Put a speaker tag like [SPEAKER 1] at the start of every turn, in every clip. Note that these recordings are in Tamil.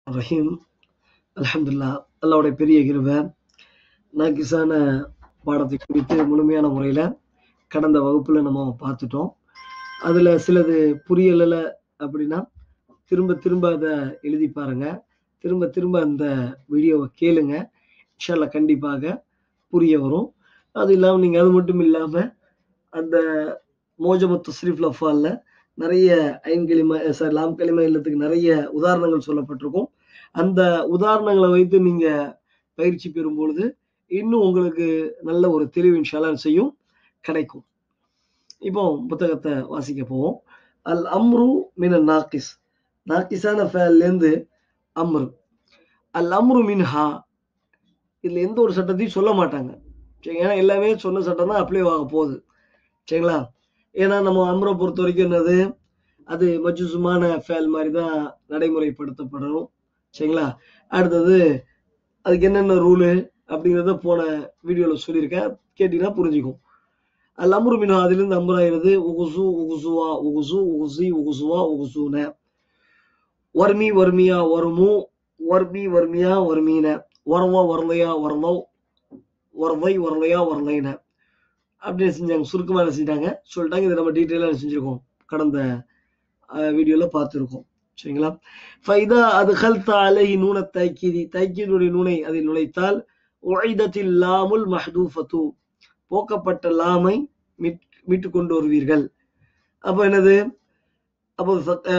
[SPEAKER 1] ரஹீம் அல்ஹம்துலில்லாஹ் அல்லாவுடைய பெரிய கிருபை நாக்கிஸான பாடத்தை குறித்து முழுமையான முறையில் கடந்த வகுப்பில் நம்ம பார்த்துட்டோம் அதில் சிலது புரியல அப்படின்னா திரும்ப திரும்ப அதை எழுதி பாருங்க திரும்ப திரும்ப அந்த வீடியோவை கேளுங்க இன்ஷால்லா கண்டிப்பாக புரிய வரும் அது இல்லாமல் நீங்கள் அது மட்டும் இல்லாமல் அந்த மோஜம தஸ்ரீஃப் லஃபாலில் நிறைய ஐன்களிமா சாரி லாம் களிமா இல்லத்துக்கு நிறைய உதாரணங்கள் சொல்லப்பட்டிருக்கும் அந்த உதாரணங்களை வைத்து நீங்க பயிற்சி பெறும் பொழுது இன்னும் உங்களுக்கு நல்ல ஒரு தெளிவு இன்ஷால்லா செய்யும் கிடைக்கும் இப்போ புத்தகத்தை வாசிக்க போவோம் அல் அம்ரு மின நாக்கிஸ் நாக்கிஸான ஃபேல்லேருந்து அம்ரு அல் அம்ரு மின்ஹா இதுல எந்த ஒரு சட்டத்தையும் சொல்ல மாட்டாங்க சரி ஏன்னா எல்லாமே சொன்ன சட்டம் தான் அப்ளை ஆக போகுது சரிங்களா ஏன்னா நம்ம அம்ரை பொறுத்த வரைக்கும் என்னது அது மஜுசுமான ஃபேல் மாதிரி தான் நடைமுறைப்படுத்தப்படணும் சரிங்களா அடுத்தது அதுக்கு என்னென்ன ரூலு அப்படிங்கிறத போன வீடியோவில் சொல்லியிருக்கேன் கேட்டீங்கன்னா புரிஞ்சுக்கும் அல்ல அம்ரு மினு அதுலேருந்து அம்பராயிருது உகுசு உகுசுவா உகுசு உகுசி உகுசுவா உகுசுன வர்மி வர்மியா வருமு வர்மி வர்மியா வர்மீன வரவா வரலையா வரலோ வரலை வரலையா வரலைன அப்படின்னு செஞ்சாங்க சுருக்கமாக என்ன செஞ்சாங்க சொல்லிட்டாங்க இதை நம்ம டீட்டெயிலாக செஞ்சுருக்கோம் கடந்த வீடியோவில் பார்த்துருக்கோம் சரிங்களா ஃபைதா அது ஹல்தா அலஹி நூன தைக்கீதி தைக்கீதுடைய நூனை அதில் நுழைத்தால் உழைதத்தில் லாமுல் மஹதூஃபத்து போக்கப்பட்ட லாமை மீட்டு கொண்டு வருவீர்கள் அப்போ என்னது அப்போ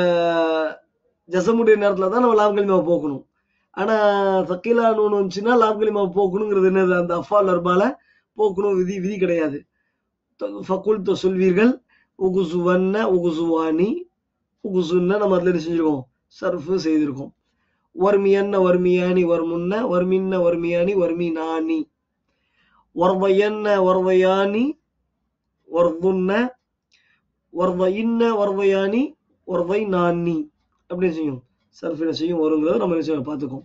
[SPEAKER 1] ஜசமுடைய நேரத்தில் தான் நம்ம லாம் கலிமாவை போக்கணும் ஆனால் சக்கீலா நூன் வந்துச்சுன்னா லாம் கலிமாவை போக்கணுங்கிறது என்னது அந்த அஃபால் அர்பால போக்கணும் விதி விதி கிடையாது ஃபக்குல் சொல்வீர்கள் உகுசுவன்ன உகுசுவானி உகுசுன்னா நம்ம அதில் என்ன செஞ்சிருக்கோம் சர்ஃபு செய்திருக்கோம் வர்மியன்ன வர்மியானி வர்முன்ன வர்மின்ன வர்மியானி வர்மி நானி வர்வையன்ன வர்வையானி வர்துன்ன வர்வையின்ன வர்வையானி வர்வை நானி அப்படின்னு செய்யும் சர்ஃப் என்ன செய்யும் வருங்கிறத நம்ம என்ன செய்யணும் பார்த்துக்கோம்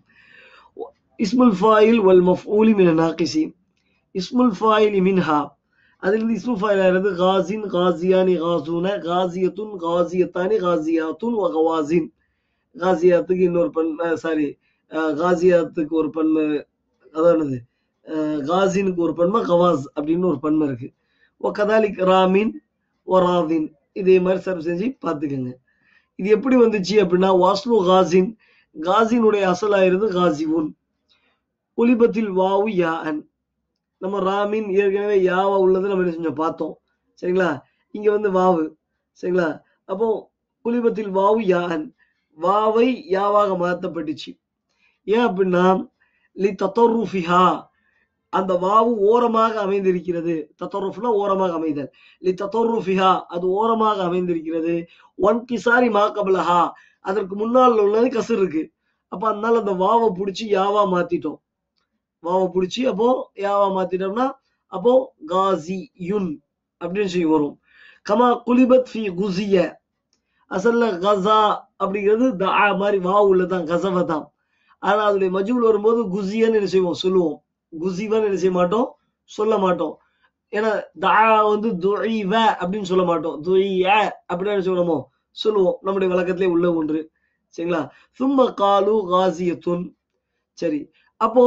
[SPEAKER 1] இஸ்முல் ஃபாயில் வல் மஃபூலி மின நாக்கிசி இஸ்முல் ஃபாயில் மின்ஹா அதிலிருந்து இஸ்மு ஃபாயில் ஆகிறது காசின் காசியானி காசூன காசியத்துன் காசியத்தானி காசியாத்துன் கவாசின் காசியாத்துக்கு இன்னொரு பன்மை சாரி காசியாத்துக்கு ஒரு பன்மை அதானது காசினுக்கு ஒரு பன்மை கவாஸ் அப்படின்னு ஒரு பன்மை இருக்கு ஓ கதாலிக் ராமின் ஒராவின் இதே மாதிரி சர்வ் செஞ்சு பார்த்துக்கோங்க இது எப்படி வந்துச்சு அப்படின்னா வாஸ்லு காசின் காசினுடைய அசலாயிருது காசிவுன் ஒலிபத்தில் வாவு யா அன் நம்ம ராமின் ஏற்கனவே யாவா உள்ளது நம்ம என்ன செஞ்சோம் பார்த்தோம் சரிங்களா இங்க வந்து வாவு சரிங்களா அப்போ குலிபத்தில் வாவு யான் வாவை யாவாக மாற்றப்பட்டுச்சு ஏன் அப்படின்னா லி தத்தருஃபிஹா அந்த வாவு ஓரமாக அமைந்திருக்கிறது தத்தருஃப்னா ஓரமாக அமைதல் லி தத்தருஃபிஹா அது ஓரமாக அமைந்திருக்கிறது ஒன் கிசாரி மாக்கபலஹா அதற்கு முன்னால் உள்ளது கசர் இருக்கு அப்ப அதனால அந்த வாவை பிடிச்சி யாவா மாத்திட்டோம் வாவை பிடிச்சி அப்போ யாவா மாத்திட்டோம்னா அப்போ காசி யுன் அப்படின்னு சொல்லி வரும் கமா குலிபத் ஃபி குசிய அசல்ல கசா அப்படிங்கிறது தா மாதிரி வா உள்ளதான் கசவ தான் ஆனா அதோடைய மஜூல் வரும்போது குசியன்னு என்ன செய்வோம் சொல்லுவோம் குசிவன்னு என்ன செய்ய மாட்டோம் சொல்ல மாட்டோம் ஏன்னா தா வந்து துஇவ அப்படின்னு சொல்ல மாட்டோம் துஇய அப்படின்னு சொல்லணுமோ சொல்லுவோம் நம்முடைய வழக்கத்திலே உள்ள ஒன்று சரிங்களா சும்ம காலு காசியத்துன் சரி அப்போ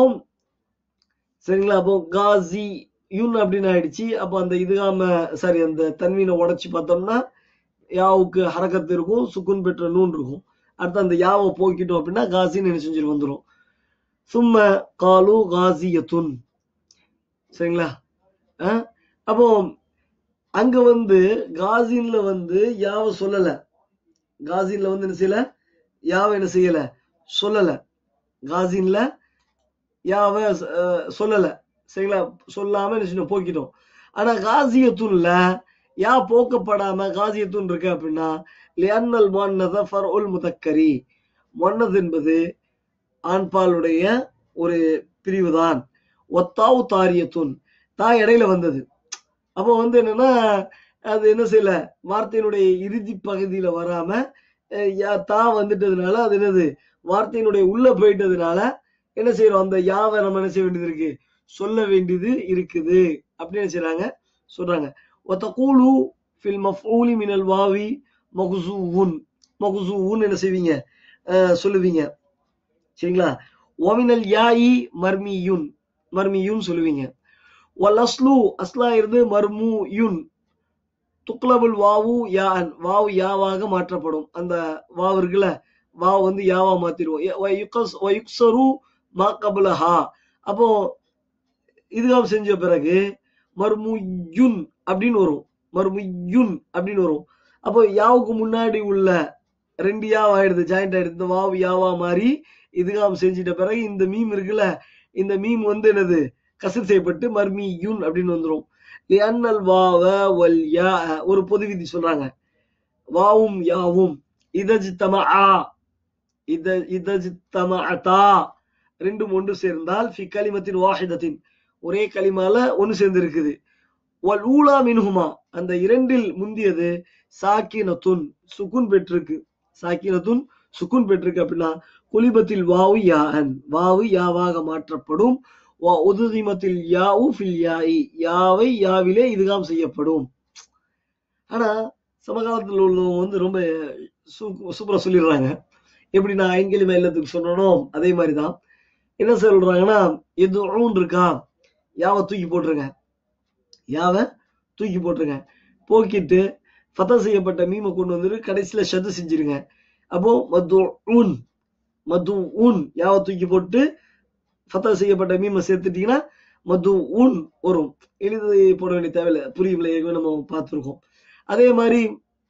[SPEAKER 1] சரிங்களா அப்போ காசி யூன் அப்படின்னு ஆயிடுச்சு அப்போ அந்த இதுகாம சாரி அந்த தன்மீனை உடைச்சு பார்த்தோம்னா யாவுக்கு ஹரக்கத்து இருக்கும் சுக்குன் பெற்ற நூன் இருக்கும் அடுத்து அந்த யாவை போக்கிட்டோம் அப்படின்னா காசின்னு என்ன செஞ்சுட்டு வந்துடும் சும்ம காலு காசியத்துன் சரிங்களா அப்போ அங்க வந்து காசின்ல வந்து யாவை சொல்லல காசின்ல வந்து என்ன செய்யல யாவை என்ன செய்யல சொல்லல காசின்ல யாவை சொல்லல சரிங்களா சொல்லாம என்ன போக்கிட்டோம் ஆனா காசியத்துன்ல யா போக்கப்படாம காசியத்துன் இருக்கு அப்படின்னா லியன்னல் மொன்னத ஃபர் உல் முதக்கரி மொன்னது என்பது ஆண்பாலுடைய ஒரு பிரிவு தான் ஒத்தாவு தாரியத்துன் தா இடையில வந்தது அப்போ வந்து என்னன்னா அது என்ன செய்யல வார்த்தையினுடைய இறுதி பகுதியில வராம தா வந்துட்டதுனால அது என்னது வார்த்தையினுடைய உள்ள போயிட்டதுனால என்ன செய்யறோம் அந்த யாவை நம்ம என்ன செய்ய வேண்டியது இருக்கு சொல்ல வேண்டியது இருக்குது அப்படின்னு செய்யறாங்க சொல்றாங்க ஒத்தகூலு ஃபில் மஃபூலி மினல் வாவி மகுசூவுன் மகுசூவுன் என்ன செய்வீங்க அஹ் சொல்லுவீங்க சரிங்களா ஒமினல் யாயி மர்மியுன் மர்மியுன் சொல்லுவீங்க வல் அஸ்லு அஸ்லா இருந்து மர்மு யுன் துக்லபுல் வாவு யான் வாவு யாவாக மாற்றப்படும் அந்த வாவு இருக்குல்ல வாவு வந்து யாவா மாத்திருவோம் ய- வ யுக்ஸ்- வ யுக்ஸரு மா கபலஹா அப்போ இதுகாம் செஞ்ச பிறகு மர்முயுன் அப்படின்னு வரும் மர்முயுன் அப்படின்னு வரும் அப்போ யாவுக்கு முன்னாடி உள்ள ரெண்டு யாவ் ஆயிடுது ஜாயிண்ட் ஆயிடுது இந்த வாவு யாவா மாறி இதுகாம் செஞ்சிட்ட பிறகு இந்த மீம் இருக்குல்ல இந்த மீம் வந்து என்னது கசர் செய்யப்பட்டு மர்மியுன் அப்படின்னு வந்துரும் லிஅன்னல் வாவ வல் யா ஒரு பொது விதி சொல்றாங்க வாவும் யாவும் இதஜ்தமஆ இத இதஜ்தமஅதா ரெண்டும் ஒன்று சேர்ந்தால் ஃபி கலிமத்தின் வாஹிதத்தின் ஒரே கலிமால ஒன்று சேர்ந்து இருக்குது வல் ஊலா மின்ஹுமா அந்த இரண்டில் முந்தியது சாக்கினத்துன் சுக்குன் பெற்றிருக்கு சாக்கினத்துன் சுக்குன் பெற்றிருக்கு அப்படின்னா குலிபத்தில் வாவு யான் வாவு யாவாக மாற்றப்படும் வ உதுதிமத்தில் யாவு ஃபில் யாஇ யாவை யாவிலே இதுகாம் செய்யப்படும் ஆனா சமகாலத்தில் உள்ளவங்க வந்து ரொம்ப சூ- சூப்பரா சொல்லிடுறாங்க எப்படி நான் ஐங்கிலிமை இல்லத்துக்கு சொன்னனோ அதே மாதிரிதான் என்ன சொல்றாங்கன்னா எது இருக்கா யாவை தூக்கி போட்டுருங்க யாவை தூக்கி போட்டுருங்க போக்கிட்டு ஃபதா செய்யப்பட்ட மீமை கொண்டு வந்துட்டு கடைசியில ஷது செஞ்சிருங்க அப்போ மது ஊன் மது ஊன் யாவை தூக்கி போட்டு ஃபதா செய்யப்பட்ட மீமை சேர்த்துட்டீங்கன்னா மது ஊன் வரும் எழுதி போட வேண்டிய தேவையில்லை புரியும்ல ஏற்கனவே நம்ம பார்த்துருக்கோம் அதே மாதிரி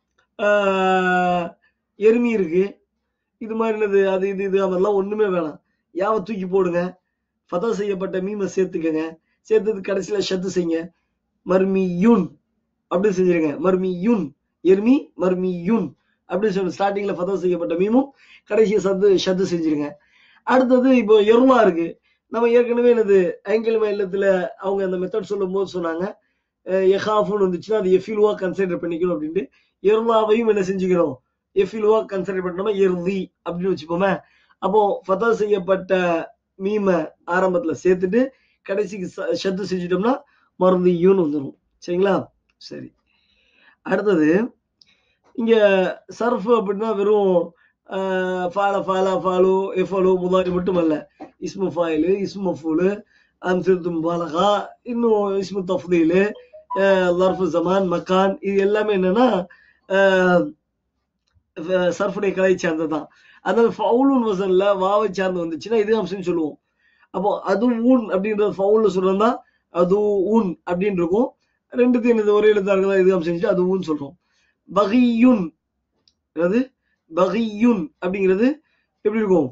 [SPEAKER 1] ஆஹ், எருமி இருக்கு இது மாதிரி என்னது அது இது இது அதெல்லாம் ஒண்ணுமே வேணாம் யாவை தூக்கி போடுங்க ஃபதா செய்யப்பட்ட மீமை சேர்த்துக்கங்க சேர்த்தது கடைசியில ஷத்து செய்யுங்க மர்மி யூன் அப்படி செஞ்சிருங்க மர்மி யூன் எர்மி மர்மி யூன் அப்படி சொல்லி ஸ்டார்டிங்ல ஃபதா செய்யப்பட்ட மீமும் கடைசியா சத்து ஷத்து செஞ்சிருங்க அடுத்தது இப்போ எருமா இருக்கு நம்ம ஏற்கனவே என்னது ஐங்கிலம இல்லத்துல அவங்க அந்த மெத்தட் சொல்லும் போது சொன்னாங்க எஹாஃபுன்னு வந்துச்சுன்னா அது எஃபிலுவா கன்சிடர் பண்ணிக்கணும் அப்படின்ட்டு எருளாவையும் என்ன செஞ்சுக்கணும் எஃபிலுவா கன்சிடர் பண்ணோமா எர்வி அப்படின்னு வச்சுப்போமே அப்போ ஃபதா செய்யப்பட்ட மீம ஆரம்பத்துல சேர்த்துட்டு கடைசிக்கு ச- ஷத்து செஞ்சுட்டோம்னா மருந்து யூன் வந்துடும் சரிங்களா சரி அடுத்தது இங்க சர்ஃப் அப்படின்னா வெறும் ஆஹ், ஃபால ஃபாலா ஃபாலு எஃபலு முதாரி மட்டும் அல்ல இஸ்மு ஃபாயிலு இஸ்மு ஃபூலு அம்சிருத்து முபாலகா இன்னும் இஸ்மு தஃதீலு லர்ஃபு ஜமான் மக்கான் இது எல்லாமே என்னன்னா ஆஹ், ஃப- சர்ஃபுடைய கலை சார்ந்ததுதான் அதனால ஃபவுலுன் வசன்ல வாவை சார்ந்து வந்துச்சுன்னா இது அம்சம்னு சொல்லுவோம் அப்போ அது ஊன் அப்படின்றது ஃபவுல்ல சொல்றதா அது ஊன் அப்படின்னு இருக்கும் ரெண்டுத்தையும் என்னது ஒரே எழுத்தா இருக்கதா இது அம்சம் அது ஊன் சொல்றோம் பகியுன் அதாவது பகியுன் அப்படிங்கிறது எப்படி இருக்கும்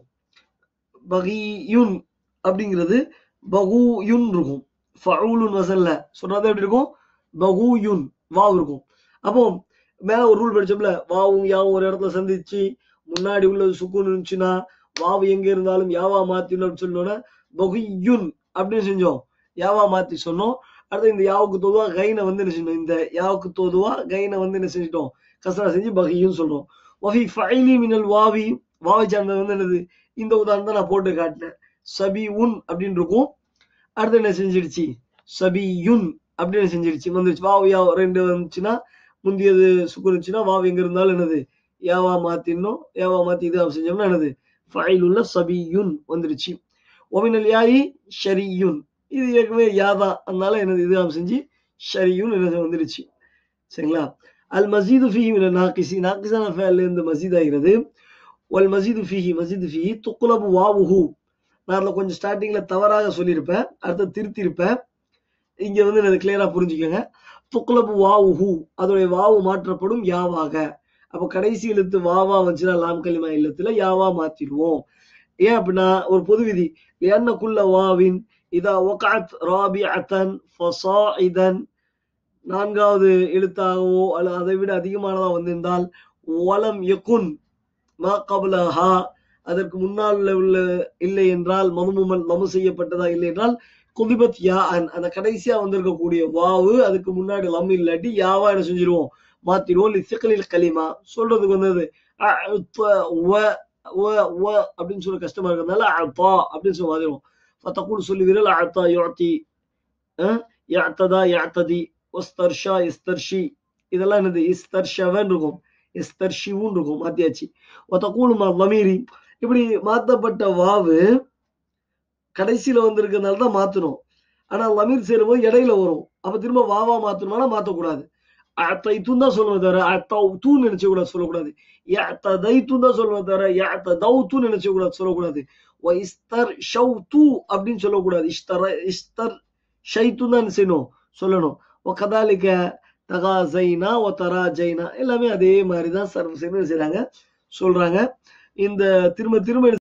[SPEAKER 1] பகியுன் அப்படிங்கிறது பகுயுன் இருக்கும் ஃபவுலுன் வசன்ல சொல்றது எப்படி இருக்கும் பகுயுன் வாவ் இருக்கும் அப்போ மேல ஒரு ரூல் படிச்சோம்ல வாவும் யாவும் ஒரு இடத்துல சந்திச்சு முன்னாடி உள்ளது சுக்குன் இருந்துச்சுன்னா வாவு எங்க இருந்தாலும் யாவா மாத்தினோம் அப்படின்னு சொன்னோன்னா பகுயுன் அப்படின்னு செஞ்சோம் யாவா மாத்தி சொன்னோம் அடுத்து இந்த யாவுக்கு தோதுவா கைனை வந்து என்ன செஞ்சோம் இந்த யாவுக்கு தோதுவா கைனை வந்து என்ன செஞ்சிட்டோம் கசரா செஞ்சு பகியும் சொல்றோம் வஃபி ஃபைலி மினல் வாவி வாவை சார்ந்தது வந்து என்னது இந்த உதாரணம் தான் நான் போட்டு காட்டினேன் சபி உன் அப்படின்னு இருக்கும் அடுத்து என்ன செஞ்சிடுச்சு சபியுன் அப்படின்னு செஞ்சிடுச்சு வந்துருச்சு வாவு யா ரெண்டு வந்துச்சுன்னா முந்தியது சுக்கு இருந்துச்சுன்னா வாவு எங்க இருந்தாலும் என்னது யாவா மாத்தினோம் யாவா மாத்தி இது செஞ்சோம்னா என்னது ஃபைலுள்ள சபியுன் வந்துருச்சு ஒமினல் யாயி ஷரியுன் இது ஏற்கனவே யாதா அதனால என்னது இது செஞ்சு ஷரியுன் என்ன வந்துருச்சு சரிங்களா அல் மசீது ஃபீஹி மின நாக்கிசி நாக்கிசான ஃபேல்ல இருந்து மசீத் ஆகிறது வல் மசீது ஃபீஹி மசீது ஃபீஹி துக்குலபு வாவுஹு நான் அதுல கொஞ்சம் ஸ்டார்டிங்ல தவறாக சொல்லியிருப்பேன் அடுத்து திருத்திருப்பேன் இங்க வந்து எனக்கு கிளியரா புரிஞ்சுக்கோங்க துக்குலபு வாவுஹு அதோடைய வாவு மாற்றப்படும் யாவாக அப்ப கடைசி எழுத்து வாவா வந்துச்சுன்னா லாம் கலிமா இல்லத்துல யாவா மாத்திடுவோம் ஏன் அப்படின்னா ஒரு பொது விதி குள்ள வாவின் இதா ஒகாத் ராபிஅத்தன் ஃபசாஇதன் நான்காவது எழுத்தாகவோ அல்லது அதை விட அதிகமானதா வந்திருந்தால் வலம் யகுன் மா கபலஹா அதற்கு முன்னால் உள்ள உள்ள இல்லை என்றால் மதுமுமன் மமு செய்யப்பட்டதா இல்லை என்றால் குதிபத் யா அன் அந்த கடைசியா வந்திருக்கக்கூடிய வாவு அதுக்கு முன்னாடி லம் இல்லாட்டி யாவா என்ன செஞ்சிருவோம் மாத்திருவோம் லிசிக்கலில் கலிமா சொல்றதுக்கு வந்தது அ, த, வ, வ, வ அப்படின்னு சொல்ல கஷ்டமா இருக்கிறதுனால அத்தா அப்படின்னு சொல்லி மாத்திருவோம் ஃபத்தகுல் சொல்லுவீர்கள் அத்தா யுஅத்தி அஹ், யஅத்ததா யஅத்ததி ஒஸ்தர்ஷா இஸ்தர்ஷி இதெல்லாம் என்னது இஸ்தர்ஷவன் இருக்கும் இஸ்தர்ஷிவும் இருக்கும் மாத்தியாச்சு ஒத்தகூல் மா வமீரி இப்படி மாத்தப்பட்ட வாவு கடைசியில வந்திருக்கிறதுனால தான் மாத்தணும் ஆனா லமீர் சேரும்போது இடையில வரும் அப்ப திரும்ப வாவா மாத்தணும்னா மாத்தக்கூடாது அத்தைத்தும் தான் சொல்லணும் தவிர அத்தூன்னு நினைச்ச கூடாது சொல்லக்கூடாது தைத்தும் தான் சொல்லணும் தவிர தௌத்துன்னு நினைச்ச கூடாது சொல்லக்கூடாது இஸ்தர் ஷவ் தூ அப்படின்னு சொல்லக்கூடாது இஸ்தர் இஸ்தர் ஷைத்தும் தான் செய்யணும் சொல்லணும் ஓ கதாலிக்க தகா ஜைனா ஓ தரா ஜைனா எல்லாமே அதே மாதிரி தான் சர்வ செய்யறாங்க சொல்றாங்க இந்த திரும்ப திரும்ப